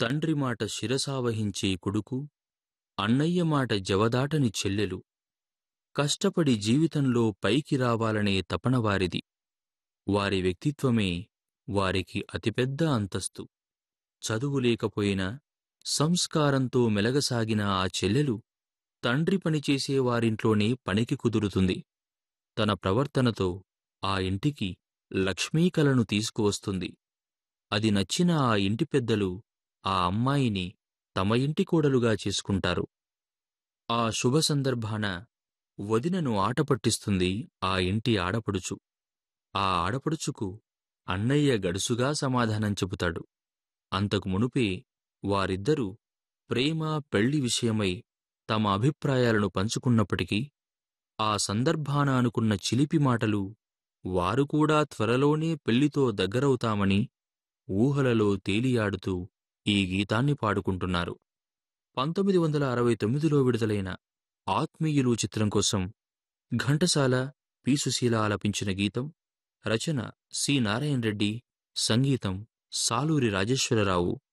తండ్రి మాట శిరసావహించే కొడుకు అన్నయ్య మాట జవదాటని చెల్లెలు కష్టపడి జీవితంలో పైకి రావాలనే తపన వారిది వారి వ్యక్తిత్వమే వారికి అతిపెద్ద అంతస్తు చదువు లేకపోయినా సంస్కారంతో మెలగసాగిన ఆ చెల్లెలు తండ్రి పనిచేసే వారింట్లోనే పనికి కుదురుతుంది తన ప్రవర్తనతో ఆ ఇంటికి లక్ష్మీకలను తీసుకువస్తుంది అది నచ్చిన ఆ ఇంటి పెద్దలు ఆ అమ్మాయిని తమ ఇంటి కోడలుగా చేసుకుంటారు ఆ శుభ సందర్భాన వదినను ఆట పట్టిస్తుంది ఆ ఇంటి ఆడపడుచు ఆ ఆడపడుచుకు అన్నయ్య గడుసుగా సమాధానం చెబుతాడు అంతకు మునుపే వారిద్దరూ ప్రేమ పెళ్లి విషయమై తమ అభిప్రాయాలను పంచుకున్నప్పటికీ ఆ సందర్భాన అనుకున్న చిలిపి మాటలు వారు కూడా త్వరలోనే పెళ్లితో దగ్గరవుతామని ఊహలలో తేలియాడుతూ ఈ గీతాన్ని పాడుకుంటున్నారు పంతొమ్మిది వందల అరవై తొమ్మిదిలో విడుదలైన ఆత్మీయులు చిత్రం కోసం ఘంటసాల పి సుశీల ఆలపించిన గీతం రచన సి నారాయణ రెడ్డి సంగీతం సాలూరి రాజేశ్వరరావు